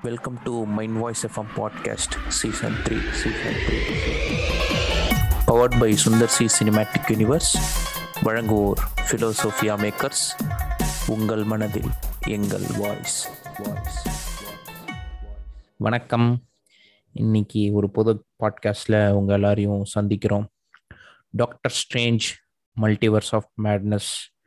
Welcome to mind voice FM podcast season three season three powered by Sundar C cinematic universe வழங்குவோர் Philosophia makers உங்கள் மனதில் எங்கள் voice voice வணக்கம் இன்னைக்கு ஒரு பொது பாட்காஸ்டில் உங்கள் எல்லாரையும் சந்திக்கிறோம் Doctor Strange Multiverse of Madness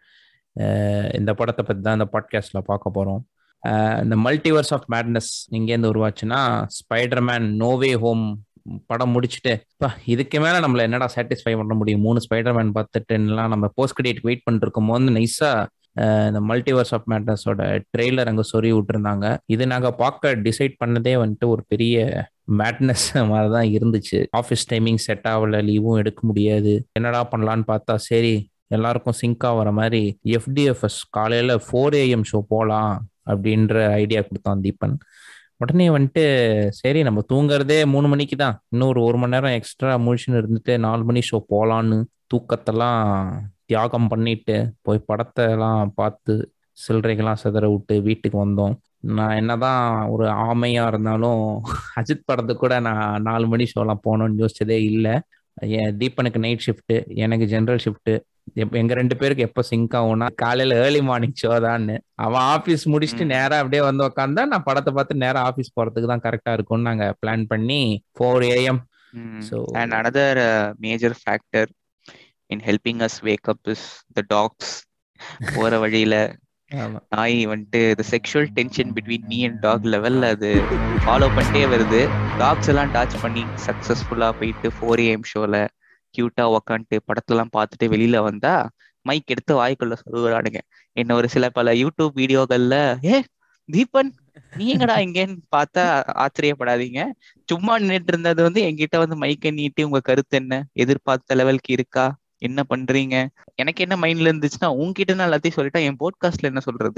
இந்த படத்தை பற்றி தான் இந்த பாட்காஸ்டில் பார்க்க போகிறோம் இந்த மல்டிவர்ஸ் ஆஃப் மேட்னஸ் எங்கேருந்து உருவாச்சுன்னா ஸ்பைடர்மேன் நோவே ஹோம் படம் முடிச்சுட்டு இப்போ இதுக்கு மேலே நம்மளை என்னடா சாட்டிஸ்ஃபை பண்ண முடியும் மூணு ஸ்பைடர்மேன் பார்த்துட்டுலாம் நம்ம போஸ்ட் கிரெடிட் வெயிட் பண்ணிட்டு இருக்கும் போது நைஸாக இந்த மல்டிவர்ஸ் ஆஃப் மேட்னஸோட ட்ரெய்லர் அங்கே சொறி விட்டுருந்தாங்க இது நாங்கள் பார்க்க டிசைட் பண்ணதே வந்துட்டு ஒரு பெரிய மேட்னஸ் மாதிரி தான் இருந்துச்சு ஆஃபீஸ் டைமிங் செட் ஆகல லீவும் எடுக்க முடியாது என்னடா பண்ணலான்னு பார்த்தா சரி எல்லாருக்கும் சிங்க் ஆகிற மாதிரி எஃப்டிஎஃப்எஸ் காலையில் ஃபோர் ஏஎம் ஷோ போகலாம் அப்படின்ற ஐடியா கொடுத்தான் தீபன் உடனே வந்துட்டு சரி நம்ம தூங்குறதே மூணு மணிக்கு தான் இன்னொரு ஒரு மணி நேரம் எக்ஸ்ட்ரா முழிச்சுன்னு இருந்துட்டு நாலு மணி ஷோ போகலான்னு தூக்கத்தெல்லாம் தியாகம் பண்ணிட்டு போய் படத்தெல்லாம் பார்த்து சில்லறைகள்லாம் சிதற விட்டு வீட்டுக்கு வந்தோம் நான் என்னதான் ஒரு ஆமையாக இருந்தாலும் அஜித் படத்துக்கு கூட நான் நாலு மணி ஷோலாம் போகணும்னு யோசிச்சதே இல்லை என் தீபனுக்கு நைட் ஷிஃப்ட்டு எனக்கு ஜென்ரல் ஷிஃப்ட்டு எங்க ரெண்டு பேருக்கு எப்போ சிங்க் ஆகும்னா காலையில ஏர்லி மார்னிங் ஷோ தான்னு அவன் ஆபீஸ் முடிச்சுட்டு நேரா அப்படியே வந்து உட்காந்தா நான் படத்தை பார்த்து நேரா ஆபீஸ் போறதுக்கு தான் கரெக்டா இருக்கும்னு நாங்க பிளான் பண்ணி four AM So and another uh, major factor in helping us wake up is the dogs. போற வழியில நாய் வந்துட்டு இந்த sexual tension between me and dog லெவல்ல அது ஃபாலோ பண்ணிட்டே வருது டாக்ஸ் எல்லாம் டாச் பண்ணி சக்சஸ்ஃபுல்லா போயிட்டு ஃபோர் ஏஎம் ஷோல கியூட்டா உக்காந்துட்டு படத்தெல்லாம் பார்த்துட்டு வெளியில வந்தா மைக் எடுத்து வாய்க்குள்ள சொல்லுறானுங்க என்ன ஒரு சில பல யூடியூப் வீடியோகள்ல ஏ தீபன் நீ எங்கடா இங்கன்னு பார்த்தா ஆச்சரியப்படாதீங்க சும்மா நின்றுட்டு இருந்தது வந்து என்கிட்ட வந்து மைக்கை நீட்டி உங்க கருத்து என்ன எதிர்பார்த்த லெவலுக்கு இருக்கா என்ன பண்றீங்க எனக்கு என்ன மைண்ட்ல இருந்துச்சுன்னா உங்ககிட்ட நான் எல்லாத்தையும் சொல்லிட்டேன் என் போட்காஸ்ட்ல என்ன சொல்றது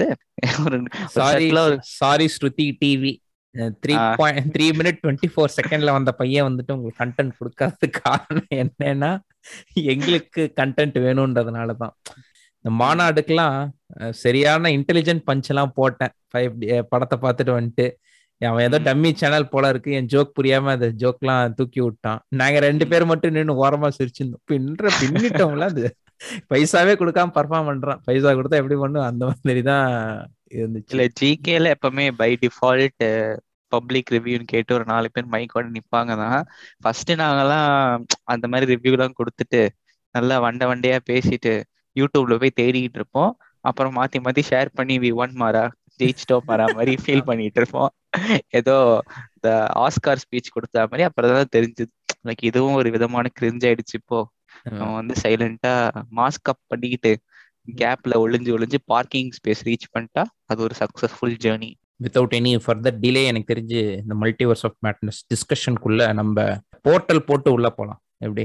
sorry sorry Shruti TV three point three minute twenty four செகண்ட்ல வந்த பையன் வந்துட்டு உங்களுக்கு கண்டென்ட் கொடுக்காததுக்கு காரணம் என்னன்னா எங்களுக்கு கண்டென்ட் வேணும்ன்றதுனால தான் இந்த மாநாடுக்கெல்லாம் சரியான இன்டெலிஜென்ட் பஞ்ச் எல்லாம் போட்டேன் ஃபைவ் படத்தை பார்த்துட்டு வந்துட்டு அவன் ஏதோ டம்மி சேனல் போல இருக்கு என் ஜோக் புரியாம அந்த ஜோக்லாம் தூக்கி விட்டான் நாங்க ரெண்டு பேர் மட்டும் நின்று ஓரமா சிரிச்சிருந்தோம் பின்ற பின்னிட்டோம்ல அது பைசாவே கொடுக்காம பர்ஃபார்ம் பண்றான் பைசா கொடுத்தா எப்படி பண்ணும் அந்த மாதிரி தான் இருந்துச்சு இல்ல ஜிகேல எப்பவுமே பை டிஃபால்ட் பப்ளிக் ரிவ்யூன்னு கேட்டு ஒரு நாலு பேர் மைக்கோட நிப்பாங்க தான் ஃபர்ஸ்ட் நாங்கெல்லாம் அந்த மாதிரி ரிவ்யூ எல்லாம் கொடுத்துட்டு நல்லா வண்ட வண்டையா பேசிட்டு யூடியூப்ல போய் தேடிக்கிட்டு இருப்போம் அப்புறம் மாத்தி மாத்தி ஷேர் பண்ணி வி ஒன் மாறா ஜெயிச்சிட்டோம் மாறா மாதிரி ஃபீல் பண்ணிட்டு இருப்போம் ஏதோ இந்த ஆஸ்கார் ஸ்பீச் கொடுத்த மாதிரி அப்புறம் தான் தெரிஞ்சது லைக் இதுவும் ஒரு விதமான கிரிஞ்ச் ஆயிடுச்சு இப்போ அவன் வந்து சைலண்டா மாஸ்க் அப் பண்ணிக்கிட்டு கேப்ல ஒளிஞ்சு ஒளிஞ்சு பார்க்கிங் ஸ்பேஸ் ரீச் பண்ணிட்டா அது ஒரு successful journey without any further delay எனக்கு தெரிஞ்சு இந்த மல்டிவர்ஸ் ஆஃப் மேட்னஸ் டிஸ்கஷனுக்குள்ள நம்ம போர்ட்டல் போட்டு உள்ள போலாம் எப்படி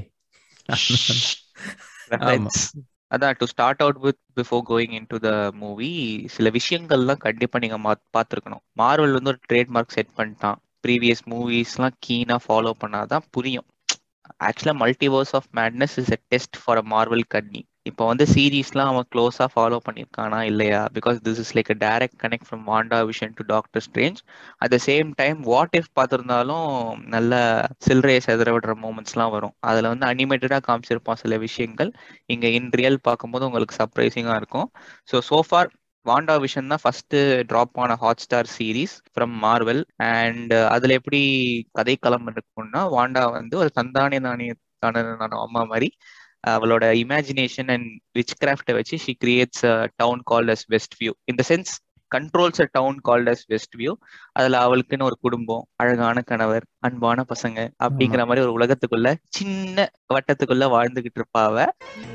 அதான் to start out with before going in to the movie சில விஷயங்கள்லாம் கண்டிப்பா நீங்க பார்த்துருக்கணும் மார்வல் வந்து ஒரு ட்ரேட்மார்க் செட் பண்ணிட்டான் ப்ரீவியஸ் மூவிஸ்லாம் கீனா ஃபாலோ பண்ணாதான் புரியும் ஆக்சுவலா Multiverse of madness is a test for a Marvel கட்னி இப்போ வந்து சீரீஸ்லாம் அவன் க்ளோஸாக ஃபாலோ பண்ணியிருக்கானா இல்லையா because this is like a direct connect from WandaVision to Doctor Strange at the same time what if பார்த்துருந்தாலும் நல்ல சில்லறையை செதற விடுற மூமெண்ட்ஸ்லாம் வரும் அதில் வந்து அனிமேட்டடாக காமிச்சிருப்பான் சில விஷயங்கள் இங்கே இன் ரியல் பார்க்கும்போது உங்களுக்கு சர்ப்ரைசிங்காக இருக்கும் ஸோ சோஃபார் வாண்டா விஷன் தான் ஃபர்ஸ்ட் ட்ராப் ஆன Hotstar series from Marvel and அதில் எப்படி கதைக்களம் இருக்கும்னா வாண்டா வந்து ஒரு தந்தானே நாணயத்தான அம்மா மாதிரி அவளோட இமேஜினேஷன் அண்ட் விச் கிராஃப்டை வச்சு she creates a town called as Westview இந்த sense controls a town called as Westview அதுல அவளுக்குன்னு ஒரு குடும்பம் அழகான கணவர் அன்பான பசங்க அப்படிங்கிற மாதிரி ஒரு உலகத்துக்குள்ள சின்ன வட்டத்துக்குள்ள வாழ்ந்துகிட்டு இருப்பாவ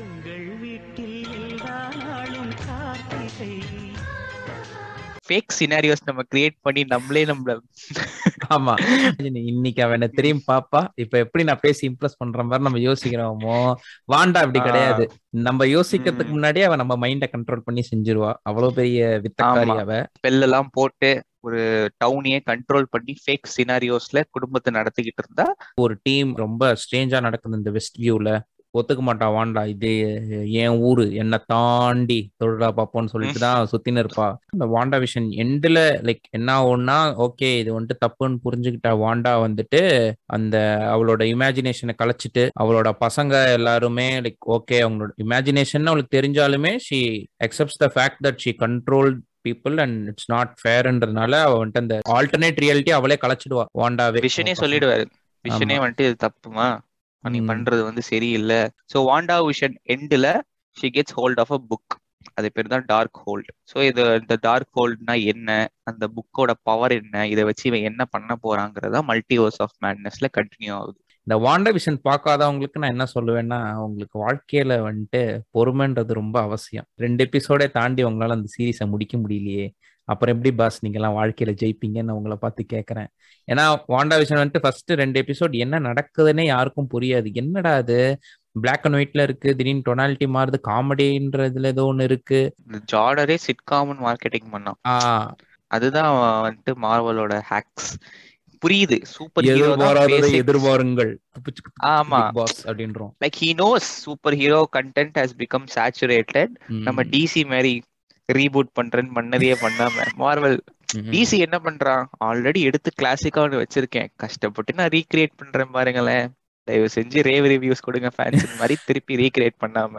ஃபேக் சினாரியோஸ் நம்ம கிரியேட் பண்ணி நம்மளே நம்மள ஆமா இன்னைக்கு அவன் என்ன தெரியும் பாப்பா இப்ப எப்படி நான் பேசி இம்ப்ரெஸ் பண்ற மாதிரி நம்ம யோசிக்கிறோமோ வாண்டா அப்படி கிடையாது நம்ம யோசிக்கிறதுக்கு முன்னாடியே அவன் நம்ம மைண்ட கண்ட்ரோல் பண்ணி செஞ்சிருவா அவ்வளவு பெரிய வித்தக்காரி அவ பெல்லெல்லாம் போட்டு ஒரு டவுனையே கண்ட்ரோல் பண்ணி ஃபேக் சினாரியோஸ்ல குடும்பத்தை நடத்திக்கிட்டு இருந்தா ஒரு டீம் ரொம்ப ஸ்ட்ரேஞ்சா நடக்குது இந்த வெஸ்ட் வியூல ஒத்துக்க மாட்டா வாண்டா இது என் ஊரு என்னை தாண்டி தொழிலா பார்ப்போம்னு சொல்லிட்டு தான் சுத்தின்னு இருப்பா இந்த வாண்டா விஷன் எண்டில் லைக் என்ன ஆகும்னா ஓகே இது வந்துட்டு தப்புன்னு புரிஞ்சுக்கிட்ட வாண்டா வந்துட்டு அந்த அவளோட இமேஜினேஷனை கலைச்சிட்டு அவளோட பசங்க எல்லாருமே லைக் ஓகே அவங்களோட இமேஜினேஷன் அவளுக்கு தெரிஞ்சாலுமே she accepts the fact that she control people and it's not ஃபேர்ன்றதுனால அவ வந்துட்டு அந்த ஆல்டர்னேட் ரியாலிட்டி அவளே கலைச்சிடுவா வாண்டாவே விஷனே சொல்லிடுவாரு விஷனே வந்துட்டு இது தப்புமா நீ ம். பண்றது வந்து சரியில்லை ஸோ வாண்டா விஷன் எண்டில் she gets hold of a book அது பேர் தான் டார்க் ஹோல்ட் ஸோ இது இந்த டார்க் ஹோல்ட்னா என்ன அந்த புக்கோட பவர் என்ன இதை வச்சு இவன் என்ன பண்ண போறாங்கிறதா மல்டிவர்ஸ் ஆஃப் மேட்னஸ்ல கண்டினியூ ஆகுது இந்த வாண்டா விஷன் பார்க்காதவங்களுக்கு நான் என்ன சொல்லுவேன்னா உங்களுக்கு வாழ்க்கையில வந்துட்டு பொறுமைன்றது ரொம்ப அவசியம் ரெண்டு எபிசோடே தாண்டி உங்களால அந்த சீரீஸை முடிக்க முடியலையே அப்புறம் எப்படி பாஸ் நீங்கெல்லாம் வாழ்க்கையில ஜெயிப்பீங்கன்னு உங்களை பார்த்து கேட்கறேன் ஏன்னா வாண்டா விஷன் வந்துட்டு ஃபர்ஸ்ட் ரெண்டு எபிசோட் என்ன நடக்குதுன்னே யாருக்கும் புரியாது என்னடா அது பிளாக் அண்ட் ஒயிட்ல இருக்கு திடீர்னு டொனாலிட்டி மாறுது காமெடின்றதுல ஏதோ ஒன்று இருக்கு இந்த ஜார்டரே சிட்காமன் மார்க்கெட்டிங் பண்ணான் ஆஹ் அதுதான் வந்துட்டு மார்வலோட ஹேக்ஸ் புரியுது சூப்பர் ஹீரோ எதிர்பாராததை எதிர்பாருங்கள் ஆமா. பாஸ் அப்படின்றோம் like he knows superhero content has become saturated ம். நம்ம டிசி மாதிரி ரீபூட் பண்றேன்னு பண்ணதையே பண்ணாம மார்வல் ம். டிசி என்ன பண்றான் ஆல்ரெடி எடுத்து கிளாசிக்கா ஒன்று வச்சிருக்கேன் கஷ்டப்பட்டு நான் ரீக்ரியேட் பண்றேன் பாருங்களேன் தயவு செஞ்சு ரேவ் ரிவ்யூஸ் கொடுங்க ஃபேன்ஸ் மாதிரி திருப்பி ரீக்ரியேட் பண்ணாம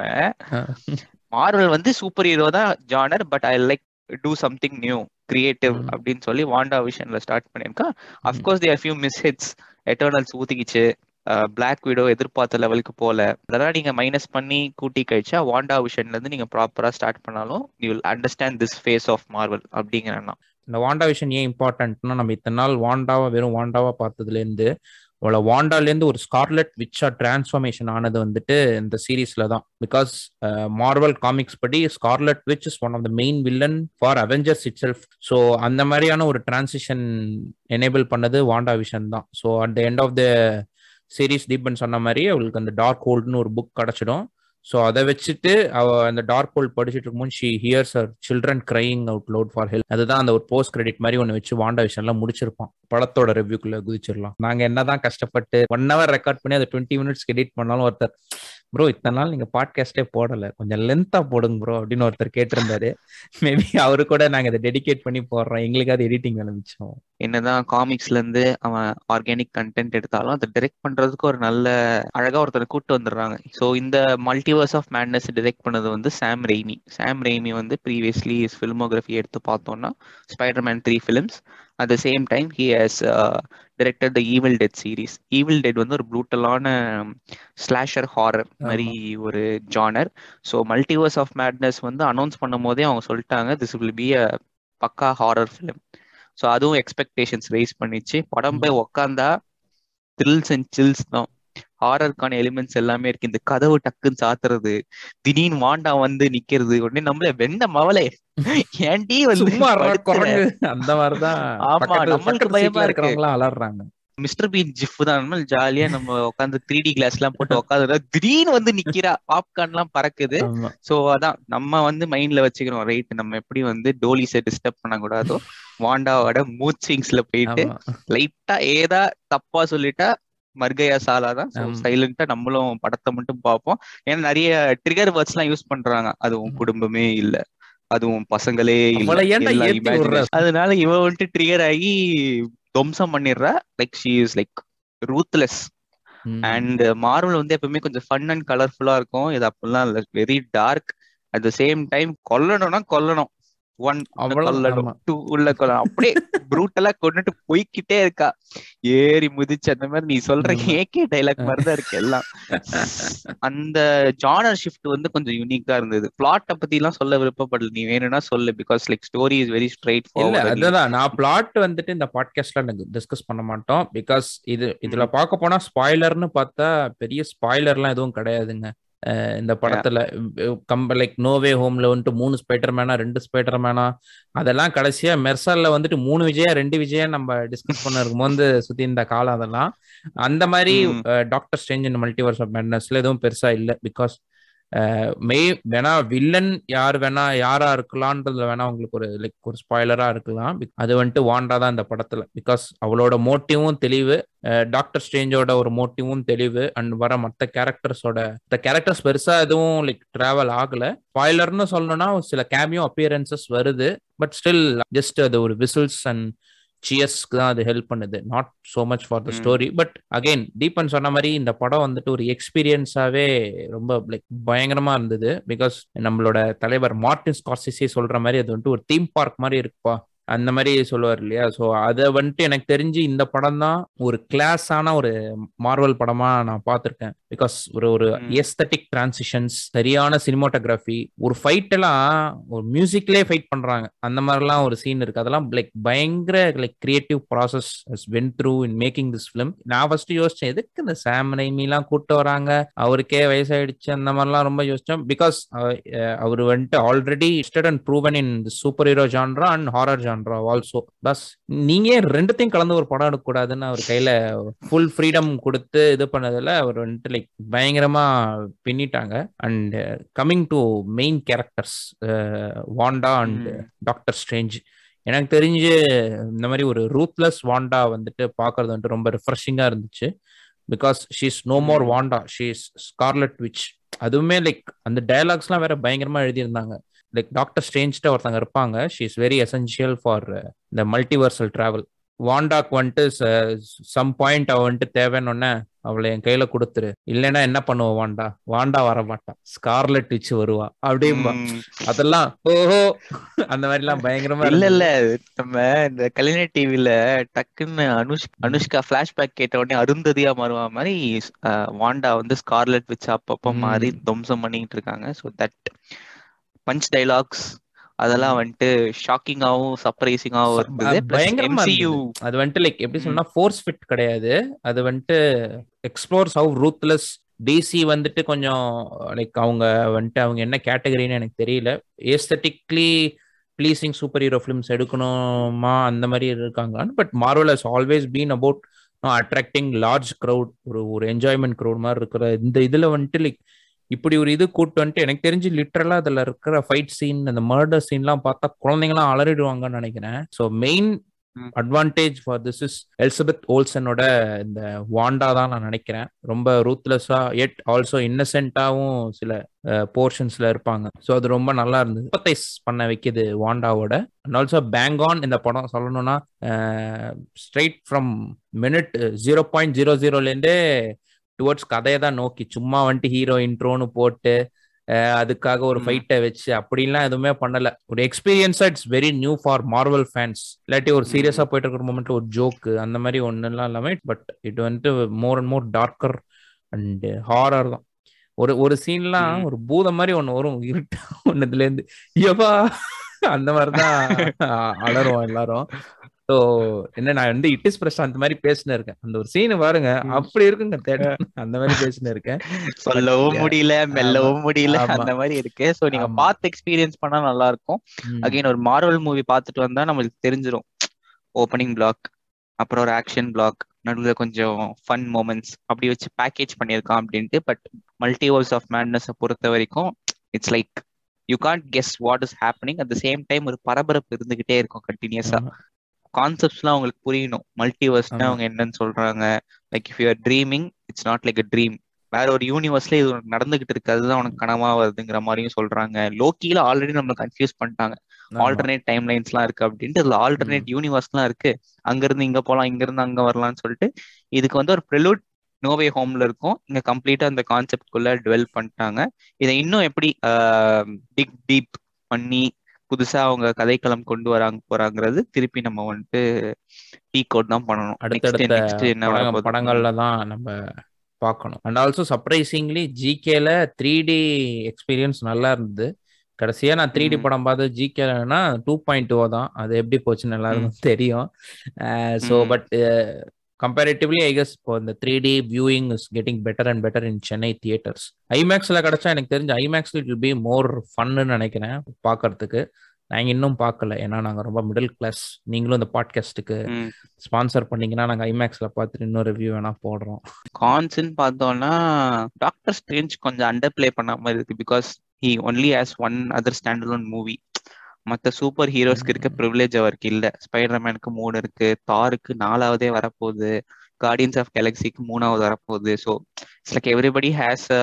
மார்வல் வந்து சூப்பர் ஹீரோ தான் genre but I like to something new creative ம். அப்படின்னு சொல்லி வாண்டா விஷன்ல ஸ்டார்ட் பண்ணியிருக்கான் of course there few miss hits Eternals ஊத்திக்கிச்சு பிளாக் விடோ எதிர்பார்த்த லெவலுக்கு போல அதெல்லாம் நீங்க மைனஸ் பண்ணி கூட்டி கழிச்சா வாண்டா விஷன்ல இருந்து நீங்க ப்ராப்பரா ஸ்டார்ட் பண்ணாலும் you will understand this phase of Marvel அப்படிங்கிறேன் இந்த வாண்டா விஷன் ஏன் இம்பார்ட்டன்ட்னா நம்ம இத்தனை நாள் வாண்டாவா வெறும் வாண்டாவா பார்த்ததுலேருந்து அவளை வாண்டாலேருந்து ஒரு ஸ்கார்லெட் விச்சா டிரான்ஸ்ஃபர்மேஷன் ஆனது வந்துட்டு இந்த சீரீஸ்ல தான் பிகாஸ் மார்வல் காமிக்ஸ் படி Scarlet Witch is one of the main villain for Avengers itself so அந்த மாதிரியான ஒரு டிரான்சிஷன் எனேபிள் பண்ணது வாண்டா விஷன் தான் so at the end of the series Deepan சொன்ன மாதிரி அவளுக்கு அந்த டார்க் ஹோல்டுன்னு ஒரு புக் கிடைச்சிடும் ஸோ அதை வச்சுட்டு அவ அந்த டார்க் ஹோல் படிச்சுட்டு இருக்கும்போது she hears her children crying out loud for help அதுதான் அந்த ஒரு போஸ்ட் கிரெடிட் மாதிரி ஒன்று வச்சு வாண்டா விஷயம்லாம் முடிச்சிருப்பான் படத்தோட ரிவ்யூக்குள்ள குதிச்சிடலாம் நாங்க என்னதான் கஷ்டப்பட்டு ஒன் ஹவர் ரெக்கார்ட் பண்ணி அதை டுவெண்ட்டி மினிட்ஸ் எடிட் பண்ணாலும் ஒருத்தர் ப்ரோ இத்தனை நாள் நீங்க பாட்காஸ்டே போடல கொஞ்சம் லென்த்தா போடுங்க ப்ரோ அப்படின்னு ஒருத்தர் கேட்டிருந்தாரு மேபி அவரு கூட நாங்க இதை டெடிகேட் பண்ணி போடுறோம் எங்களுக்கு அது எடிட்டிங் வேலை மிச்சம் என்னதான் காமிக்ஸ்ல இருந்து அவன் ஆர்கானிக் கண்டென்ட் எடுத்தாலும் அதை டைரக்ட் பண்றதுக்கு ஒரு நல்ல அழகா ஒருத்தரை கூட்டு வந்துடுறாங்க ஸோ இந்த மல்டிவர்ஸ் ஆஃப் மேட்னஸ் டைரக்ட் பண்ணது வந்து சாம் ரெய்மி சாம் ரெய்மி வந்து ப்ரீவியஸ்லி ஃபில்மோகிராஃபி எடுத்து பார்த்தோம்னா Spiderman three films at the same time he has directed the Evil Dead series Evil Dead வந்து ஒரு ப்ரூட்டலான ஸ்லாஷர் ஹாரர் மாதிரி ஒரு genre so Multiverse of Madness வந்து அனௌன்ஸ் பண்ணும் போதே அவங்க சொல்லிட்டாங்க this will be a pakka horror film so அதுவும் எக்ஸ்பெக்டேஷன்ஸ் ரைஸ் பண்ணிச்சு படம் போய் உக்காந்தா த்ரில்ஸ் அண்ட் சில்ஸ் தான் ஹாரருக்கான எலிமெண்ட்ஸ் எல்லாமே இருக்கு இந்த கதவு டக்குன்னு சாத்துறது திடீர்னு வாண்டா வந்து நிக்கிறது உடனே நம்மள வெண்ண மவளே ஏன்டி வந்து சும்மா படுத்துற? குரங்கு அந்த மாதிரிதான் ஆமா, பக்கத்து- நம்மளுக்கு பக்கத்து பயமா seatல இருக்கு. இருக்கிறவங்களாம் அலறாங்க மிஸ்டர் பீன் ஜிஃப் தான் நம்ம ஜாலியா நம்ம உட்காந்து த்ரீ டி கிளாஸ் எல்லாம் போட்டு உட்காந்து திடீர்னு வந்து நிக்கிறா பாப்கார்ன் எல்லாம் பறக்குது ஆமா சோ அதான் நம்ம வந்து மைண்ட்ல வச்சுக்கிறோம் ரைட் நம்ம எப்படி வந்து டோலிஸை டிஸ்டர்ப் பண்ணக்கூடாதோ வாண்டாவோட மூட் ஸ்விங்ஸ்ல போயிட்டு ஆமா லைட்டா ஏதா தப்பா சொல்லிட்டா மர்கையா சாலா தான் ஆமா. சைலண்டா நம்மளும் படத்தை மட்டும் பார்ப்போம் ஏன்னா நிறைய ட்ரிகர் வேர்ட்ஸ் எல்லாம் யூஸ் பண்றாங்க அதுவும் குடும்பமே இல்ல அதுவும் பசங்களே இல்ல அவளை ஏன்டா எல்லாம் ஏத்தி விடுற? imagination. அதனால இவ வந்துட்டு ட்ரிகர் ஆகி துவம்சம் பண்ணிடுறா like she is like ruthless ம். அண்ட் மார்வல் வந்து எப்பவுமே கொஞ்சம் ஃபன் அண்ட் கலர்ஃபுல்லா இருக்கும் இது அப்படிலாம் இல்ல very dark at the same time கொல்லணும்னா கொல்லணும் ஒன் அவ்வளவு- கொல்லணும் ஆமா. டூ உள்ள கொல்லணும் அப்படியே ப்ரூட்டலா கொண்டுட்டு போய்க்கிட்டே இருக்கா ஏறி முதிச்சு அந்த மாதிரி நீ சொல்ற ஆமா. ஏகே டைலாக் மாதிரி தான் இருக்கு எல்லாம் அந்த ஜானர் ஷிஃப்ட் வந்து கொஞ்சம் யூனிக்கா இருந்தது பிளாட்ட பத்தி எல்லாம் சொல்ல விருப்பப்படல நீ வேணும்னா சொல்லு because like story is very straight இல்ல ஃபார்வர்ட் அதுதான் நான் பிளாட் வந்துட்டு இந்த பாட்காஸ்ட்ல டிஸ்கஸ் பண்ண மாட்டோம் பிகாஸ் இது இதுல பார்க்க போனா ஸ்பாய்லர்னு பார்த்தா பெரிய ஸ்பாய்லர்லாம் எதுவும் கிடையாதுங்க அஹ் இந்த படத்துல கம்ப லைக் நோவே ஹோம்ல வந்துட்டு மூணு ஸ்பைடர் மேனா ரெண்டு ஸ்பைடர் மேனா அதெல்லாம் கடைசியா மெர்சல்ல வந்துட்டு மூணு விஜயா ரெண்டு விஜயா நம்ம டிஸ்கஸ் பண்ண இருக்கும்போது சுத்தி இந்த காலம் அதெல்லாம் அந்த மாதிரி ம். டாக்டர் ஸ்ட்ரேஞ்ச் இந்த மல்டிவர்ஸ் ஆஃப் மேட்னஸ்ல எதுவும் பெருசா இல்ல பிகாஸ் மே வேணா வில்லன் யார் வேணா யாரா இருக்கலான்றதுல வேணா உங்களுக்கு ஒரு லைக் ஒரு ஸ்பாய்லரா இருக்கலாம் அது வந்துட்டு வாண்டா தான் இந்த படத்துல பிகாஸ் அவளோட மோட்டிவும் தெளிவு டாக்டர் ஸ்ட்ரேஞ்சோட ஒரு மோட்டிவும் தெளிவு அண்ட் வர மற்ற கேரக்டர்ஸோட இந்த கேரக்டர்ஸ் பெருசா எதுவும் லைக் டிராவல் ஆகல ஸ்பாய்லர்னு சொல்லணும்னா சில கேமியோ அப்பியரன்சஸ் வருது பட் ஸ்டில் ஜஸ்ட் அது ஒரு விசில்ஸ் அண்ட் சியர்ஸ்க்கு தான் அது ஹெல்ப் பண்ணுது not so much for the story but again Deepan சொன்ன மாதிரி இந்த படம் வந்துட்டு ஒரு எக்ஸ்பீரியன்ஸாவே ரொம்ப லைக் பயங்கரமா இருந்தது பிகாஸ் நம்மளோட தலைவர் மார்டின் ஸ்கார்சிசி சொல்ற மாதிரி அது வந்துட்டு ஒரு தீம் பார்க் மாதிரி இருக்குப்பா அந்த மாதிரி சொல்லுவார் இல்லையா ஸோ அதை வந்துட்டு எனக்கு தெரிஞ்சு இந்த படம் தான் ஒரு கிளாஸான ஒரு மார்வல் படமா நான் பார்த்துருக்கேன் பிகாஸ் ஒரு ஒரு எஸ்தட்டிக் டிரான்சிஷன்ஸ் சரியான சினிமோட்டோகிராஃபி ஒரு ஃபைட் எல்லாம் ஒரு மியூசிக்லேயே ஃபைட் பண்றாங்க அந்த மாதிரிலாம் ஒரு சீன் இருக்கு அதெல்லாம் லைக் பயங்கர like creative process went through in making this film நான் ஃபர்ஸ்ட் யோசிச்சேன் எதுக்கு இந்த சாம் ரைமிலாம் கூட்டு வராங்க அவருக்கே வயசாயிடுச்சு அந்த மாதிரிலாம் ரொம்ப யோசிச்சேன் பிகாஸ் அவர் வந்துட்டு already and proven in superhero genre and horror genre also பஸ் நீங்க ரெண்டுத்தையும் கலந்து ஒரு படம் எடுக்கக்கூடாதுன்னு அவர் கையில ஃபுல் ஃப்ரீடம் கொடுத்து இது பண்ணதுல அவர் வந்துட்டு லைக் பயங்கரமா பின்னிட்டாங்க and coming to main characters Wanda and doctor Strange எனக்கு தெரிஞ்சு இந்த மாதிரி ஒரு ரூத்லெஸ் வாண்டா வந்துட்டு பாக்குறது வந்துட்டு ரொம்ப ரிஃப்ரெஷிங்கா இருந்துச்சு because she's no more Wanda she's Scarlet Witch அதுவுமே லைக் அந்த டயலாக்ஸ்லாம் வேற பயங்கரமா எழுதியிருந்தாங்க லைக் டாக்டர் ஸ்ட்ரேஞ்ச்ட்ட ஒருத்தங்க இருப்பாங்க she is very essential for the multiversal travel வாண்டாக்கு வந்துட்டு சம் பாயிண்ட் அவ வந்துட்டு தேவைன்னு அவளை என் கையில கொடுத்துரு இல்லைன்னா என்ன பண்ணுவ வாண்டா வாண்டா வர மாட்டான் ஸ்கார்லெட் வச்சு வருவா அப்படிம்பா அதெல்லாம் ஓஹோ அந்த மாதிரி எல்லாம் பயங்கரமா இல்ல இல்ல நம்ம இந்த கலைஞர் டிவில டக்குன்னு அனுஷ் அனுஷ்கா பிளாஷ்பேக் கேட்ட உடனே அருந்ததியா மாறுவா மாதிரி வாண்டா வந்து ஸ்கார்லெட் வச்சு அப்பப்ப மாறி துவம்சம் பண்ணிட்டு இருக்காங்க ஸோ தட் பஞ்ச் டைலாக்ஸ் அதெல்லாம் வந்துட்டு ஷாக்கிங்காவும் சர்ப்ரைசிங்காவும் இருந்தது பயங்கரமா அது வந்துட்டு லைக் எப்படி சொன்னா ஃபோர்ஸ் ஃபிட் கிடையாது அது வந்துட்டு எக்ஸ்ப்ளோர்ஸ் ஹவு ரூத்லெஸ் டிசி வந்துட்டு கொஞ்சம் லைக் அவங்க வந்துட்டு அவங்க என்ன கேட்டகரின்னு எனக்கு தெரியல aesthetically pleasing superhero films எடுக்கணுமா அந்த மாதிரி இருக்காங்களான்னு but Marvel has always been about attracting large crowd ஒரு ஒரு என்ஜாய்மெண்ட் க்ரௌட் மாதிரி இருக்கிற இந்த இதுல வந்துட்டு லைக் இப்படி ஒரு இது கூட்டு வந்துட்டு எனக்கு தெரிஞ்சு லிட்டரலா அதுல இருக்கிற ஃபைட் சீன் அந்த மர்டர் சீன்லாம் பார்த்தா குழந்தைங்களாம் அலறிடுவாங்கன்னு நினைக்கிறேன் so main advantage for this is Elizabeth ஓல்சனோட இந்த வாண்டா தான் நான் நினைக்கிறேன் ரொம்ப ரூத்லெஸ்ஸா எட் ஆல்சோ இன்னசென்ட்டாவும் சில போர்ஷன்ஸ்ல இருப்பாங்க ஸோ அது ரொம்ப நல்லா இருந்தது சிம்பத்தைஸ் பண்ண வைக்குது வாண்டாவோட அண்ட் ஆல்சோ பேங் ஆன் இந்த படம் சொல்லணும்னா straight from minute zero point zero ஜீரோலேருந்தே டுவர்ட்ஸ் கதையை தான் நோக்கி சும்மா வந்துட்டு ஹீரோ இன்ட்ரோன்னு போட்டு அதுக்காக ஒரு ஃபைட்டை வச்சு அப்படின்லாம் எதுவுமே பண்ணல ஒரு எக்ஸ்பீரியன்ஸா it's very new for Marvel fans இல்லாட்டி ஒரு சீரியஸா போயிட்டு இருக்கிற மூமெண்ட்ல ஒரு ஜோக்கு அந்த மாதிரி ஒன்றுலாம் இல்லாம பட் இது வந்துட்டு more and more darker and horror தான் ஒரு ஒரு சீன்லாம் ஒரு பூதம் மாதிரி ஒன்று வரும் இருட்டா ஒன்னுல இருந்து எவா அந்த மாதிரிதான் அலறுவோம் எல்லாரும் ஸோ என்ன நான் வந்து இட் இஸ் பிரசாந்த் மாதிரி பேசினு இருக்கேன் அந்த ஒரு சீன் பாருங்க அப்படி இருக்குங்க தேட்டர் அந்த மாதிரி பேசினு இருக்கேன் சொல்லவும் முடியல மெல்லவும் முடியல அந்த மாதிரி இருக்கு ஸோ நீங்க பார்த்து எக்ஸ்பீரியன்ஸ் பண்ணா நல்லா இருக்கும் அகைன் ஒரு மார்வல் மூவி பார்த்துட்டு வந்தா நம்மளுக்கு தெரிஞ்சிடும் ஓப்பனிங் பிளாக் அப்புறம் ஒரு ஆக்ஷன் பிளாக் நடுவில் கொஞ்சம் ஃபன் மூமெண்ட்ஸ் அப்படி வச்சு பேக்கேஜ் பண்ணியிருக்கான் அப்படின்ட்டு பட் மல்டிவர்ஸ் ஆஃப் மேட்னஸை பொறுத்த வரைக்கும் it's like you can't guess what is happening at the same time ஒரு பரபரப்பு இருந்துகிட்டே இருக்கும் கண்டினியூஸா கான்செப்ட்ஸ்லாம் அவங்களுக்கு புரியணும் மல்டிவர்ஸ்னா அவங்க என்னன்னு சொல்றாங்க like if you're dreaming it's not like a dream வேற ஒரு யூனிவர்ஸ்ல இது நடந்துகிட்டு இருக்கு அதுதான் உனக்கு கனவா வருதுங்கிற மாதிரியும் சொல்றாங்க லோக்கியில ஆல்ரெடி நம்ம கன்ஃபியூஸ் பண்ணிட்டாங்க ஆல்டர்னேட் டைம் லைன்ஸ் எல்லாம் இருக்கு அப்படின்ட்டு அதுல ஆல்டர்னேட் யூனிவர்ஸ் எல்லாம் இருக்கு அங்க இருந்து இங்க போலாம் இங்க இருந்து அங்க வரலாம்னு சொல்லிட்டு இதுக்கு வந்து ஒரு ப்ரெலூட் நோவே ஹோம்ல இருக்கும் இங்க கம்ப்ளீட்டா அந்த கான்செப்ட் குள்ள டுவெல் பண்ணிட்டாங்க இதை இன்னும் எப்படி டிக் டீப் பண்ணி புதுசா அவங்க கதைக்களம் கொண்டு வராங்க போறாங்கிறது திருப்பி நம்ம வந்துட்டு டீ கோட் தான் பண்ணணும் அடுத்தடுத்த படங்கள்ல தான் நம்ம பார்க்கணும் அண்ட் ஆல்சோ சர்ப்ரைசிங்லி ஜிகேல த்ரீ டி எக்ஸ்பீரியன்ஸ் நல்லா இருந்தது கடைசியா நான் த்ரீ டி படம் பார்த்து ஜிகேலனா டூ பாயிண்ட் டூ தான் அது எப்படி போச்சுன்னு எல்லாருக்கும் தெரியும் so but comparatively I guess இப்போ இந்த three D viewing is getting better and better in Chennai theatres ஐமேக்ஸ்ல கிடைச்சா எனக்கு தெரிஞ்ச ஐமேக்ஸ்ல இட் வில் பி மோர் ஃபன்னு நினைக்கிறேன் பார்க்கறதுக்கு நாங்க இன்னும் பார்க்கல ஏன்னா நாங்க ரொம்ப மிடில் கிளாஸ் நீங்களும் இந்த பாட்காஸ்ட்டுக்கு ம். ஸ்பான்சர் பண்ணீங்கன்னா நாங்க ஐமேக்ஸ்ல பார்த்துட்டு இன்னொரு ரிவ்யூ வேணா போடுறோம் கான்ஸ்ன்னு பார்த்தோம்னா டாக்டர் ஸ்ட்ரேஞ்ச் கொஞ்சம் அண்டர் பிளே பண்ண மாதிரி இருக்கு because he only has one other standard movie மற்ற சூப்பர் ஹீரோஸ்க்கு இருக்க ப்ரிவிலேஜ் அவருக்கு இல்ல ஸ்பைடர்மேனுக்கு மூணு இருக்கு தாருக்கு நாலாவதே வரப்போகுது கார்டியன்ஸ் ஆஃப் கேலக்சிக்கு மூணாவது வரப்போகுது so it's like everybody has a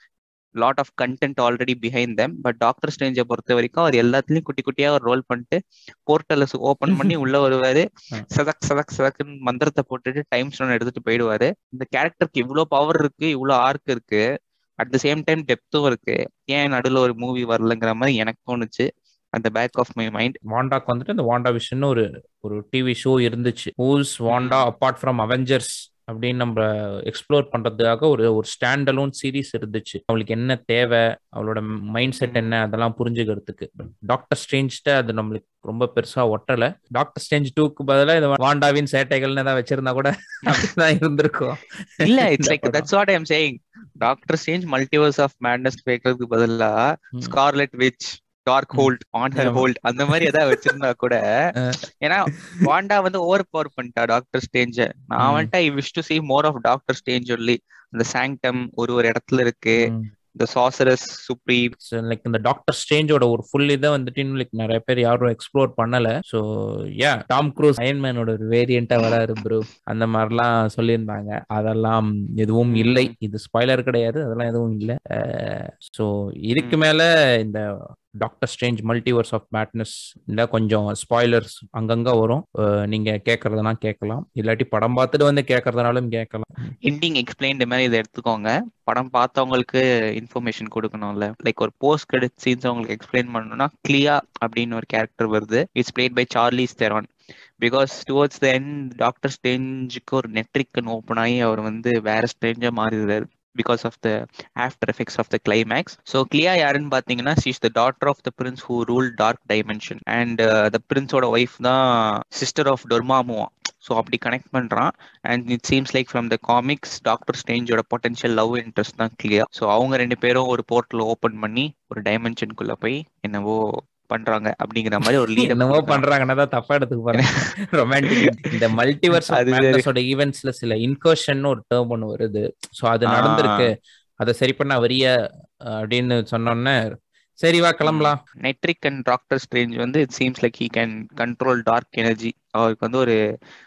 lot of content already behind them but Doctor ஸ்ட்ரேஞ்சை பொறுத்த வரைக்கும் அவர் எல்லாத்துலயும் குட்டி குட்டியா ஒரு ரோல் பண்ணிட்டு போர்ட்டலை ஓபன் பண்ணி உள்ள வருவாரு சதக் சதக் சதக்குன்னு மந்திரத்தை போட்டுட்டு டைம் ஸ்டோன் எடுத்துட்டு போயிடுவாரு இந்த கேரக்டருக்கு இவ்வளவு பவர் இருக்கு இவ்வளவு ஆர்க் இருக்கு அட் த சேம் டைம் டெப்த்தும் இருக்கு ஏன் நடுவில் ஒரு மூவி வரலங்கிற மாதிரி எனக்கு தோணுச்சு அந்த பேக் ஆஃப் மை மைண்ட் வாண்டாக்கு வந்துட்டு இந்த வாண்டா விஷன் ஒரு ஒரு டிவி ஷோ இருந்துச்சு whose Wanda apart from Avengers அப்படின்னு நம்ம எக்ஸ்ப்ளோர் பண்றதுக்காக ஒரு ஒரு ஸ்டாண்ட் அலோன் சீரீஸ் இருந்துச்சு அவளுக்கு என்ன தேவை அவளோட மைண்ட் செட் என்ன அதெல்லாம் புரிஞ்சுக்கிறதுக்கு டாக்டர் ஸ்ட்ரேஞ்ச்ட அது நம்மளுக்கு ரொம்ப பெருசா ஒட்டல டாக்டர் ஸ்ட்ரேஞ்ச் டூக்கு பதிலாக இது வாண்டாவின் சேட்டைகள்னு ஏதாவது வச்சிருந்தா கூட அப்படிதான் இருந்திருக்கும் இல்ல it's like that's what I'm saying Doctor Strange Multiverse of Madness கேட்கறதுக்கு பதிலா Scarlet Witch Darkhold on her hold அந்த மாதிரி ஏதாவது வச்சிருந்தா கூட ஏன்னா வாண்டா வந்து ஓவர் பவர் பண்ணிட்டா டாக்டர் ஸ்டேஞ்ச நான் வந்துட்டு I wish to see more of Doctor Strange only இந்த சாங்டம் ஒரு ஒரு இடத்துல இருக்கு இந்த சாசரஸ் சுப்ரீம் லைக் இந்த டாக்டர் ஸ்டேஞ்சோட ஒரு ஃபுல் இதை வந்துட்டு இன்னும் லைக் நிறைய பேர் யாரும் எக்ஸ்ப்ளோர் பண்ணல ஸோ யா டாம் க்ரூஸ் அயன்மேனோட ஒரு வேரியண்டா வராரு ப்ரோ அந்த மாதிரிலாம் சொல்லியிருந்தாங்க அதெல்லாம் எதுவும் இல்லை இது ஸ்பாய்லர் கிடையாது அதெல்லாம் எதுவும் இல்லை ஸோ இதுக்கு மேல இந்த Doctor Strange Multiverse of Madness இல்லை கொஞ்சம் ஸ்பாய்லர்ஸ் அங்கங்க வரும் நீங்க கேட்கறதுனா கேட்கலாம் இல்லாட்டி படம் பார்த்துட்டு வந்து கேட்கறதுனாலும் கேட்கலாம் எண்டிங் எக்ஸ்பிளைன்டு மாதிரி இதை எடுத்துக்கோங்க படம் பார்த்தவங்களுக்கு இன்ஃபர்மேஷன் கொடுக்கணும்ல லைக் ஒரு போஸ்ட் கிரெடிட் சீன்ஸ் அவங்களுக்கு எக்ஸ்பிளைன் பண்ணணும்னா கிளியா அப்படின்னு ஒரு கேரக்டர் வருது it's played by Charlize Theron because towards the end doctor ஸ்டேஞ்சுக்கு ஒரு நெட்ரிக்கன் ஓப்பன் ஆகி அவர் வந்து வேற ஸ்டேஞ்சா மாறிடுறாரு because of the after effects of the climax so கிளியா யாருன்னு பார்த்தீங்கன்னா she's the daughter of the prince who rule dark dimension and the பிரின்ஸோட ஒய்ஃப் தான் சிஸ்டர் ஆஃப் டொர்மாமுவா ஸோ அப்படி கனெக்ட் பண்ணுறான் and it seems like from the comics doctor ஸ்டேஞ்சோட potential love interest தான் கிளியர் ஸோ அவங்க ரெண்டு பேரும் ஒரு போர்ட்டல் ஓப்பன் பண்ணி ஒரு டைமென்ஷனுக்குள்ள போய் என்னவோ பண்றாங்க அப்படிங்கிற மாதிரி ஒரு லீட் என்னவோ பண்றாங்கன்னா தான் தப்பா எடுத்துக்க போறேன் ரொமான்டிக் இந்த மல்டிவர்ஸ் மேட்னஸோட ஈவென்ட்ஸ்ல சில இன்கர்ஷன் ஒரு டேர்ம் ஒன்று வருது ஸோ அது நடந்திருக்கு அதை சரி பண்ண வரிய அப்படின்னு சொன்னோன்னே சரி வா கிளம்பலாம் நெட்ரிக் அண்ட் டாக்டர் ஸ்ட்ரேஞ்ச் வந்து it seems like he can control dark energy அவருக்கு வந்து ஒரு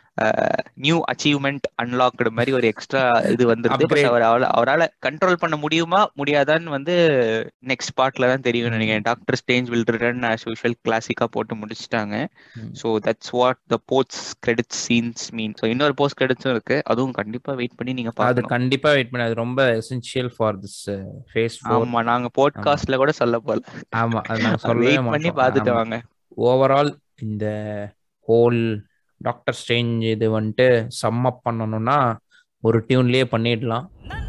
நியூ அச்சீவ்மெண்ட் அன்லாக்டு மாதிரி ஒரு எக்ஸ்ட்ரா இது வந்துருது பட் அவர் அவரால் கண்ட்ரோல் பண்ண முடியுமா முடியாதான்னு வந்து நெக்ஸ்ட் பார்ட்ல தான் தெரியும் நினைக்கிறேன் doctor strange will return as usual கிளாசிக்கா போட்டு முடிச்சிட்டாங்க so that's what the post credit scenes mean so இன்னொரு போஸ்ட் கிரெடிட்ஸும் இருக்கு அதுவும் கண்டிப்பா வெயிட் பண்ணி நீங்க அது கண்டிப்பா வெயிட் பண்ணி அது ரொம்ப எசென்ஷியல் ஃபார் திஸ் ஃபேஸ் ஆமா நாங்க போட்காஸ்ட்ல கூட சொல்ல போல ஆமா அது நாங்க சொல்லவே வெயிட் பண்ணி பார்த்துட்டு வாங்க ஓவரால் இந்த ஹோல் டாக்டர் ஸ்ட்ரேஞ்ச் இது வந்துட்டு சம் அப் பண்ணணும்னா ஒரு டியூன்லயே பண்ணிடலாம்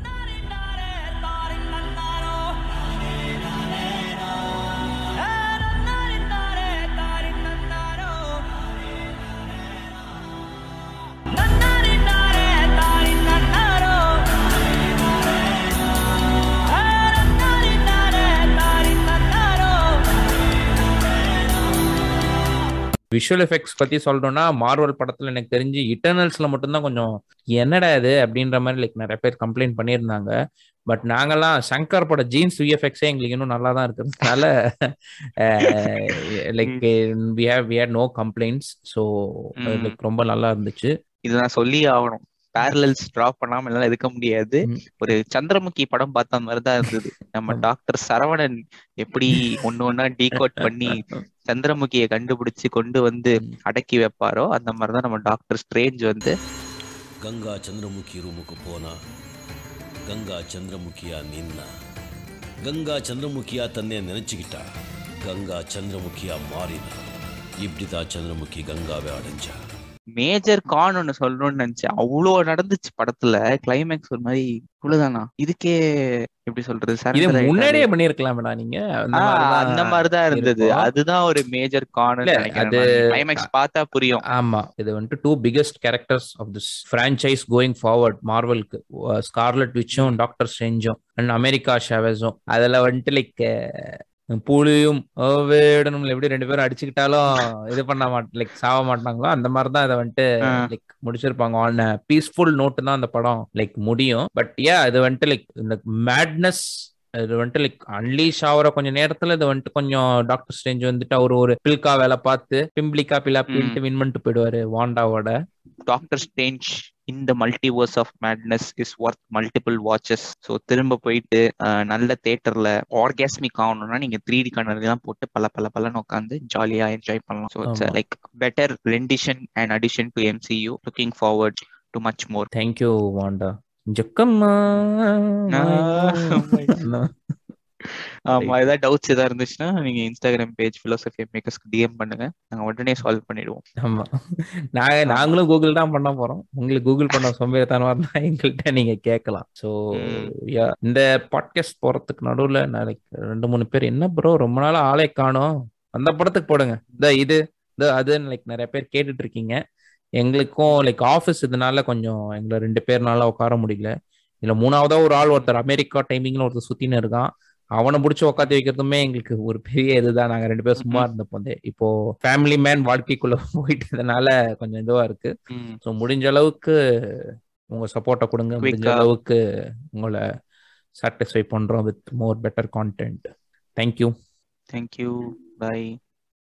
விஷுவல் எஃபெக்ட்ஸ் பத்தி சொல்றோம்னா மார்வல் படத்துல எனக்கு தெரிஞ்சு இட்டர்னல்ஸ்ல மட்டும்தான் கொஞ்சம் என்னடா இது அப்படின்ற மாதிரி லைக் நிறைய பேர் கம்ப்ளைண்ட் பண்ணியிருந்தாங்க பட் நாங்கெல்லாம் சங்கர் பட ஜீன்ஸ் விஎஃப்எக்ஸே எங்களுக்கு இன்னும் நல்லா தான் இருக்கிறதுனால like we have we had no complaints so like ரொம்ப நல்லா இருந்துச்சு இது நான் சொல்லி ஆகணும் பேரலல்ஸ் டிராப் பண்ணாம எல்லாம் இருக்க முடியாது ஒரு சந்திரமுகி படம் பார்த்த மாதிரி தான் இருந்தது நம்ம டாக்டர் சரவணன் எப்படி ஒன்னு ஒன்னா டீகோட் பண்ணி சந்திரமுகியை கண்டுபிடிச்சு கொண்டு வந்து அடக்கி வைப்பாரோ அந்த மாதிரிதான் நம்ம டாக்டர் ஸ்ட்ரேஞ்ச் வந்து கங்கா சந்திரமுகி ரூமுக்கு போனா கங்கா சந்திரமுகியா நின்னா கங்கா சந்திரமுகியா தன்னை நினைச்சுக்கிட்டா கங்கா சந்திரமுகியா மாறினா இப்படிதான் சந்திரமுகி கங்காவை அடைஞ்சா மேஜர் கான் ஒன்னு சொல்லணும்னு நினைச்சேன் அவ்வளோ நடந்துச்சு படத்துல கிளைமேக்ஸ் ஒரு மாதிரி இவ்வளவுதானா இதுக்கே எப்படி சொல்றது முன்னாடியே பண்ணிருக்கலாம்டா நீங்க அந்த மாதிரிதான் இருந்தது அதுதான் ஒரு மேஜர் கான் அது கிளைமேக்ஸ் பார்த்தா புரியும் ஆமா இது வந்துட்டு two biggest characters of this franchise going forward மார்வலுக்கு ஸ்கார்லட் விச்சும் டாக்டர் ஸ்ட்ரேஞ்சும் அண்ட் அமெரிக்கா ஷாவேஸும் அதுல வந்துட்டு லைக் புலியும் வேடணும் எப்படி ரெண்டு பேரும் அடிச்சுக்கிட்டாலும் இது பண்ண மாட்ட லைக் சாவ மாட்டாங்களோ அந்த மாதிரி தான் இதை வந்துட்டு ஆ. லைக் முடிச்சிருப்பாங்க ஆன் பீஸ்ஃபுல் நோட்டு தான் அந்த படம் லைக் முடியும் பட் ஏ அது வந்துட்டு லைக் இந்த மேட்னஸ் இது வந்துட்டு லைக் அன்லீஷ் ஆகிற கொஞ்ச நேரத்துல இது வந்துட்டு கொஞ்சம் டாக்டர் ஸ்ட்ரேஞ்ச் வந்துட்டு அவர் ஒரு பில்கா வேலை பார்த்து பிம்பிளிக்கா பிலாப்பின்ட்டு வின் பண்ணிட்டு போயிடுவாரு வாண்டாவோட டாக்டர் ஸ்டேஞ்ச் இந்த multiverse of madness is worth multiple watches so திரும்ப போயிட்டு அஹ், நல்ல தேட்டர்ல ஆர்காஸ்மிக் ஆகணும்னா நீங்க த்ரீ டி கண்ணாடிலாம் போட்டு பல பல பலன்னு உட்காந்து ஜாலியா என்ஜாய் பண்ணலாம் ஸோ இட்ஸ் ஆமா. Like better rendition and addition to MCU looking forward to much more thank you Wanda Jakkamma ஆமா ஏதாவது டவுட்ஸ் ஏதாவது இருந்துச்சுன்னா நீங்க இன்ஸ்டாகிராம் பேஜ் பிலோசபி மேக்கர்ஸ்க்கு டிஎம் பண்ணுங்க நாங்க உடனே சால்வ் பண்ணிடுவோம் ஆமா நாங்க நாங்களும் கூகுள் தான் பண்ண போறோம் உங்களுக்கு கூகுள் பண்ண சோம்பேறித்தனமா இருந்தா எங்கள்கிட்ட நீங்க கேட்கலாம் சோ ம். யா இந்த பாட்காஸ்ட் போறதுக்கு நடுவுல நாளைக்கு ரெண்டு மூணு பேர் என்ன ப்ரோ ரொம்ப நாளா ஆளே காணோம் அந்த படத்துக்கு போடுங்க இந்த இது இந்த அதுன்னு லைக் நிறைய பேர் கேட்டுட்டு இருக்கீங்க எங்களுக்கும் லைக் ஆஃபீஸ் இதனால கொஞ்சம் எங்களை ரெண்டு பேர்னால உட்கார முடியல இதுல மூணாவதா ஒரு ஆள் ஒருத்தர் அமெரிக்கா டைமிங்ல ஒருத்தர் சுத்தின்னு இருக்கான் அவனை பிடிச்சி உட்காந்து வைக்கிறதுமே எங்களுக்கு ஒரு பெரிய இதுதான் நாங்க ரெண்டு பேரும் சும்மா இருந்தப்போ வந்து இப்போ ஃபேமிலி மேன் வாழ்க்கைக்குள்ள போயிட்டதுனால கொஞ்சம் இதுவா இருக்கு ஸோ முடிஞ்ச அளவுக்கு உங்க சப்போர்ட்டை கொடுங்க முடிஞ்ச Quick-ஆ. அளவுக்கு உங்களை சாட்டிஸ்ஃபை பண்றோம் with more better content thank you thank you by